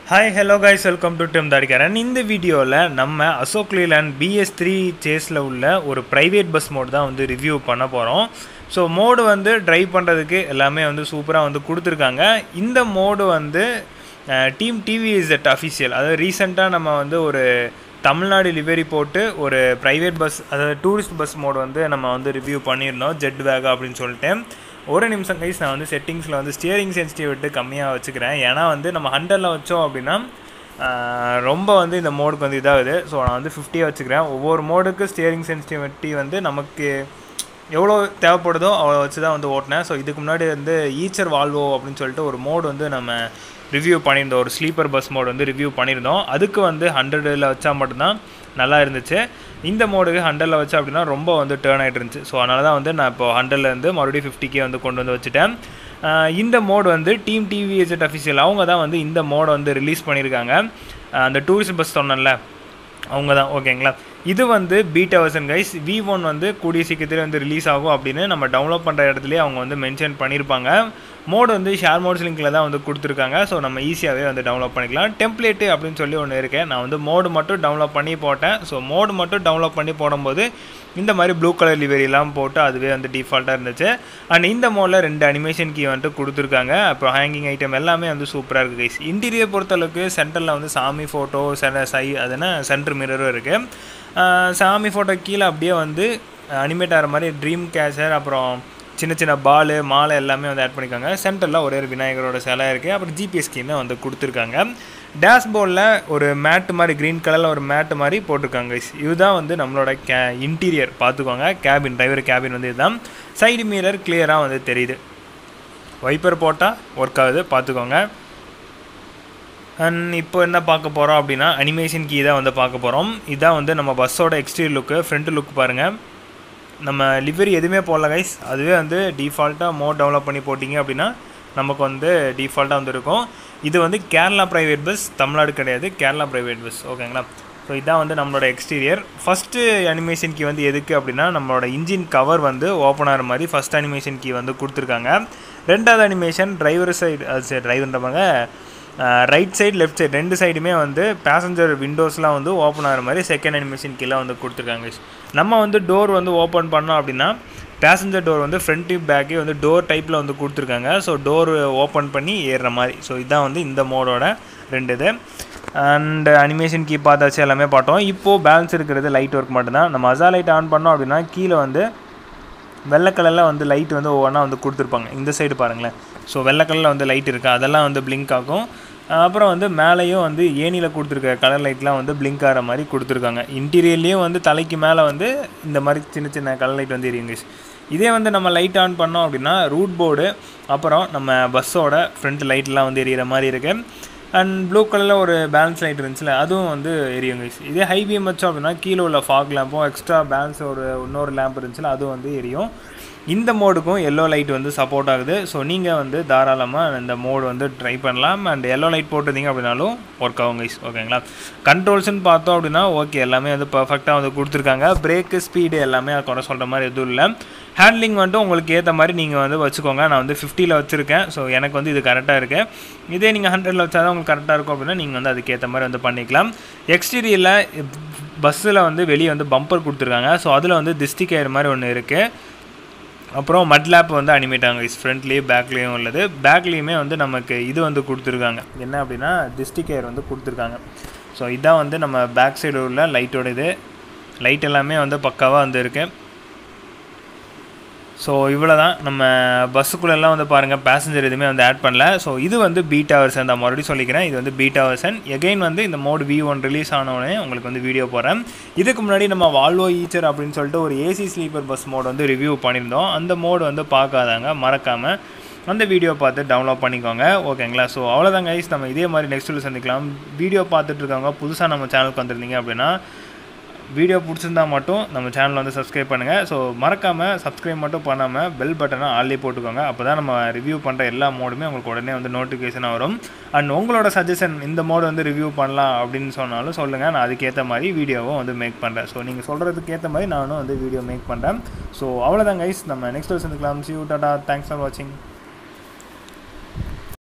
Hi hello guys welcome to team Thadikaran இந்த வீடியோவில் நம்ம அசோக் லேலாண்ட் பிஎஸ் த்ரீ சேஸில் உள்ள ஒரு ப்ரைவேட் பஸ் மோட் தான் வந்து ரிவ்யூ பண்ண போகிறோம் ஸோ மோடு வந்து ட்ரைவ் பண்ணுறதுக்கு எல்லாமே வந்து சூப்பராக வந்து கொடுத்துருக்காங்க இந்த மோடு வந்து டீம் டிவிஎஸ்எட் அஃபிஷியல் அதாவது ரீசெண்டாக நம்ம வந்து ஒரு தமிழ்நாடு லிவரி போட்டு ஒரு ப்ரைவேட் பஸ் அதாவது டூரிஸ்ட் பஸ் மோடு வந்து நம்ம வந்து ரிவ்யூ பண்ணியிருந்தோம் ஜெட் வேகா அப்படின்னு சொல்லிட்டு ஒரு நிமிஷம் கைஸ் நான் வந்து செட்டிங்ஸில் வந்து ஸ்டியரிங் சென்சிட்டிவிட்டி கம்மியாக வச்சுக்கிறேன் ஏன்னா வந்து நம்ம ஹண்ட்ரடில் வச்சோம் அப்படின்னா ஆஹ், ரொம்ப வந்து இந்த மோடுக்கு வந்து இதாகுது ஸோ நான் வந்து ஃபிஃப்டியாக வச்சுக்கிறேன் ஒவ்வொரு மோடுக்கு ஸ்டியரிங் சென்சிட்டிவிட்டி வந்து நமக்கு எவ்வளோ தேவைப்படுதோ அவ்வளோ வச்சு தான் வந்து ஓட்டினேன் ஸோ இதுக்கு முன்னாடி வந்து ஈச்சர் வால்வோ அப்படின்னு சொல்லிட்டு ஒரு மோடு வந்து நம்ம ரிவ்யூ பண்ணியிருந்தோம் ஒரு ஸ்லீப்பர் பஸ் மோடு வந்து ரிவ்யூ பண்ணியிருந்தோம் அதுக்கு வந்து ஹண்ட்ரடில் வச்சா மட்டும்தான் நல்லா இருந்துச்சு இந்த மோடுக்கு ஹண்ட்ரடில் வச்சா அப்படின்னா ரொம்ப வந்து டேர்ன் ஆகிட்டு இருந்துச்சு ஸோ அதனால தான் வந்து நான் இப்போ ஹண்ட்ரட்லேருந்து மறுபடியும் ஃபிஃப்டிக்கே வந்து கொண்டு வந்து வச்சுட்டேன் ஆஹ் இந்த மோடு வந்து டீம் டிவிஎஸ்எட் அஃபிஷியல் அவங்க தான் வந்து இந்த மோடை வந்து ரிலீஸ் பண்ணியிருக்காங்க ஆஹ் அந்த டூரிஸ்ட் பஸ் சொன்னேன்ல அவங்க தான் ஓகேங்களா இது வந்து beta version guys V one வந்து கூடிய சீக்கிரத்தில் வந்து ரிலீஸ் ஆகும் அப்படின்னு நம்ம டவுன்லோட் பண்ணுற இடத்துலயே அவங்க வந்து மென்ஷன் பண்ணியிருப்பாங்க மோடு வந்து ஷேர் மோட்ஸ் லிங்கில் தான் வந்து கொடுத்துருக்காங்க ஸோ நம்ம ஈஸியாகவே வந்து டவுன்லோட் பண்ணிக்கலாம் டெம்ப்ளேட்டு அப்படின்னு சொல்லி ஒன்று இருக்கேன் நான் வந்து மோடு மட்டும் டவுன்லோட் பண்ணி போட்டேன் ஸோ மோடு மட்டும் டவுன்லோட் பண்ணி போடும்போது இந்த மாதிரி ப்ளூ கலர் லிவரிலாம் போட்டு அதுவே வந்து டிஃபால்ட்டாக இருந்துச்சு அண்ட் இந்த மோடில் ரெண்டு அனிமேஷன் கீ வந்துட்டு கொடுத்துருக்காங்க அப்புறம் ஹேங்கிங் ஐட்டம் எல்லாமே வந்து சூப்பராக இருக்குது கைஸ் இன்டீரியர் பொறுத்தளவுக்கு சென்டரில் வந்து சாமி ஃபோட்டோ சை அதுனா சென்டர் மிரரும் இருக்குது சாமி ஃபோட்டோ கீழே அப்படியே வந்து அனிமேட் ஆகிற மாதிரி ட்ரீம் கேச்சர் அப்புறம் சின்ன சின்ன பாலு மாலை எல்லாமே வந்து ஆட் பண்ணியிருக்காங்க சென்டரில் ஒரே ஒரு விநாயகரோட சிலை இருக்குது அப்புறம் ஜிபிஎஸ் கீமே வந்து கொடுத்துருக்காங்க டேஷ்போர்டில் ஒரு மேட்டு மாதிரி க்ரீன் கலரில் ஒரு மேட்டு மாதிரி போட்டிருக்காங்க guys. இதுதான் வந்து நம்மளோட கே இன்டீரியர் பார்த்துக்கோங்க கேபின் டிரைவர் கேபின் வந்து இதுதான் சைடு மிரர் கிளியராக வந்து தெரியுது வைப்பர் போட்டால் ஒர்க் ஆகுது பார்த்துக்கோங்க அண்ட் இப்போ என்ன பார்க்க போகிறோம் அப்படின்னா அனிமேஷன் கீ தான் வந்து பார்க்க போகிறோம் இதான் வந்து நம்ம பஸ்ஸோட எக்ஸ்டீரியர் லுக்கு ஃப்ரண்ட் லுக் பாருங்கள் நம்ம லிவரி எதுவுமே போடல கைஸ் அதுவே வந்து டிஃபால்ட்டாக மோட் டெவலப் பண்ணி போட்டிங்க அப்படின்னா நமக்கு வந்து டிஃபால்ட்டாக வந்து இருக்கும் இது வந்து கேரளா ப்ரைவேட் பஸ் தமிழ்நாடு கிடையாது கேரளா ப்ரைவேட் பஸ் ஓகேங்களா ஸோ இதான் வந்து நம்மளோட எக்ஸ்டீரியர் ஃபஸ்ட்டு அனிமேஷன் கீ வந்து எதுக்கு அப்படின்னா நம்மளோட இன்ஜின் கவர் வந்து ஓப்பன் ஆகிற மாதிரி ஃபஸ்ட் அனிமேஷன் கீ வந்து கொடுத்துருக்காங்க ரெண்டாவது அனிமேஷன் டிரைவர் சைடு அது சரி டிரைவர்ன்றவங்க ரைட் சைடு லெஃப்ட் சைடு ரெண்டு சைடுமே வந்து பேசஞ்சர் விண்டோஸ்லாம் வந்து ஓப்பன் ஆகிற மாதிரி செகண்ட் அனிமேஷன் கீழே வந்து கொடுத்துருக்காங்க நம்ம வந்து டோர் வந்து ஓப்பன் பண்ணோம் அப்படின்னா பேசஞ்சர் டோர் வந்து ஃப்ரண்ட் பேக்கே வந்து டோர் டைப்பில் வந்து கொடுத்துருக்காங்க ஸோ டோர் ஓப்பன் பண்ணி ஏறுற மாதிரி ஸோ இதான் வந்து இந்த மோடோட ரெண்டு இது அண்ட் அனிமேஷன் கீ பார்த்தாச்சு எல்லாமே பார்த்தோம் இப்போது பேலன்ஸ் இருக்கிறது லைட் ஒர்க் மட்டும்தான் நம்ம அசா லைட் ஆன் பண்ணோம் அப்படின்னா கீழே வந்து வெள்ளை கலரில் வந்து லைட் வந்து ஒவ்வொன்றா வந்து கொடுத்துருப்பாங்க இந்த சைடு பாருங்களேன் ஸோ வெள்ளை கலரில் வந்து லைட் இருக்குது அதெல்லாம் வந்து பிளிங்க் ஆகும் அப்புறம் வந்து மேலேயும் வந்து ஏனியில் கொடுத்துருக்க கலர் லைட்லாம் வந்து பிளிங்க் ஆகிற மாதிரி கொடுத்துருக்காங்க இன்டீரியர்லேயும் வந்து தலைக்கு மேலே வந்து இந்த மாதிரி சின்ன சின்ன கலர் லைட் வந்து எரியுங்க இதே வந்து நம்ம லைட் ஆன் பண்ணோம் அப்படின்னா ரூட் போர்டு அப்புறம் நம்ம பஸ்ஸோட ஃப்ரண்ட் லைட்லாம் வந்து எரியிற மாதிரி இருக்குது அண்ட் ப்ளூ கலரில் ஒரு பேலன்ஸ் லைட் இருந்துச்சுல அதுவும் வந்து எரியும் guys. இதே ஹை பீம் வச்சோம் அப்படின்னா கீழே உள்ள ஃபாக் லேம்பும் எக்ஸ்ட்ரா பேலன்ஸ் ஒரு இன்னொரு லேம்ப் இருந்துச்சுல அதுவும் வந்து எரியும் இந்த மோடுக்கும் எல்லோ லைட் வந்து சப்போர்ட் ஆகுது ஸோ நீங்கள் வந்து தாராளமாக இந்த மோடு வந்து ட்ரை பண்ணலாம் அண்ட் எல்லோ லைட் போட்டிருந்தீங்க அப்படின்னாலும் ஒர்க் ஆகும் கைஸ் ஓகேங்களா கண்ட்ரோல்ஸ்னு பார்த்தோம் அப்படின்னா ஓகே எல்லாமே வந்து பர்ஃபெக்டாக வந்து கொடுத்துருக்காங்க பிரேக்கு ஸ்பீடு எல்லாமே குறை சொல்கிற மாதிரி எதுவும் இல்லை ஹேண்ட்லிங் வந்துட்டு உங்களுக்கு ஏற்ற மாதிரி நீங்கள் வந்து வச்சுக்கோங்க நான் வந்து ஃபிஃப்டியில் வச்சுருக்கேன் ஸோ எனக்கு வந்து இது கரெக்டாக இருக்குது இதே நீங்கள் ஹண்ட்ரடில் வச்சா தான் உங்களுக்கு கரெக்டாக இருக்கும் அப்படின்னா நீங்கள் வந்து அதுக்கேற்ற மாதிரி வந்து பண்ணிக்கலாம் எக்ஸ்டீரியரில் பஸ்ஸில் வந்து வெளியே வந்து பம்பர் கொடுத்துருக்காங்க ஸோ அதில் வந்து திஸ்டி கயிறு மாதிரி ஒன்று இருக்குது அப்புறம் மட் லேப் வந்து அனிமேட் ஆகும் இஸ் ஃப்ரண்ட்லேயும் பேக்லேயும் உள்ளது பேக்லேயுமே வந்து நமக்கு இது வந்து கொடுத்துருக்காங்க என்ன அப்படின்னா டிஸ்டிக் ஏர் வந்து கொடுத்துருக்காங்க ஸோ இதான் வந்து நம்ம பேக் சைடு உள்ள லைட்டோட இது லைட் எல்லாமே வந்து பக்காவாக வந்து இருக்குது ஸோ இவ்வளோ தான் நம்ம பஸ்ஸுக்குள்ளெல்லாம் வந்து பாருங்கள் பேசஞ்சர் எதுவுமே வந்து ஆட் பண்ணல ஸோ இது வந்து பீட்டா வெர்ஷன் தான் மறுபடியும் சொல்லிக்கிறேன் இது வந்து பீட்டா வெர்ஷன் எகைன் வந்து இந்த மோடு வி ஒன் ரிலீஸ் ஆனவுடனே உங்களுக்கு வந்து வீடியோ போகிறேன் இதுக்கு முன்னாடி நம்ம வால்வோ ஈச்சர் அப்படின்னு சொல்லிட்டு ஒரு ஏசி ஸ்லீப்பர் பஸ் மோடு வந்து ரிவ்யூ பண்ணியிருந்தோம் அந்த மோடு வந்து பார்க்காதாங்க மறக்காமல் அந்த வீடியோ பார்த்து டவுன்லோட் பண்ணிக்கோங்க ஓகேங்களா ஸோ அவ்வளோதான் கைஸ் நம்ம இதே மாதிரி நெக்ஸ்ட் வீடியோ சந்திக்கலாம் வீடியோ பார்த்துட்டு இருக்கவங்க புதுசாக நம்ம சேனலுக்கு வந்திருந்தீங்க அப்படின்னா வீடியோ பிடிச்சிருந்தா மட்டும் நம்ம சேனலை வந்து சப்ஸ்கிரைப் பண்ணுங்கள் ஸோ மறக்காமல் சப்ஸ்கிரைப் மட்டும் பண்ணாமல் பெல் பட்டனை ஆல்லே போட்டுக்கோங்க அப்போ தான் நம்ம ரிவ்யூ பண்ணுற எல்லா மோடுமே உங்களுக்கு உடனே வந்து நோட்டிஃபிகேஷனாக வரும் அண்ட் உங்களோட சஜஷன் இந்த மோடு வந்து ரிவ்யூ பண்ணலாம் அப்படின்னு சொன்னாலும் சொல்லுங்கள் நான் அதுக்கேற்ற மாதிரி வீடியோவும் வந்து மேக் பண்ணுறேன் ஸோ நீங்கள் சொல்கிறதுக்கு ஏற்ற மாதிரி நானும் வந்து வீடியோ மேக் பண்ணுறேன் ஸோ அவ்வளோதான் கைஸ் நம்ம நெக்ஸ்ட் சந்திக்கலாம் see you tata thanks for வாட்சிங்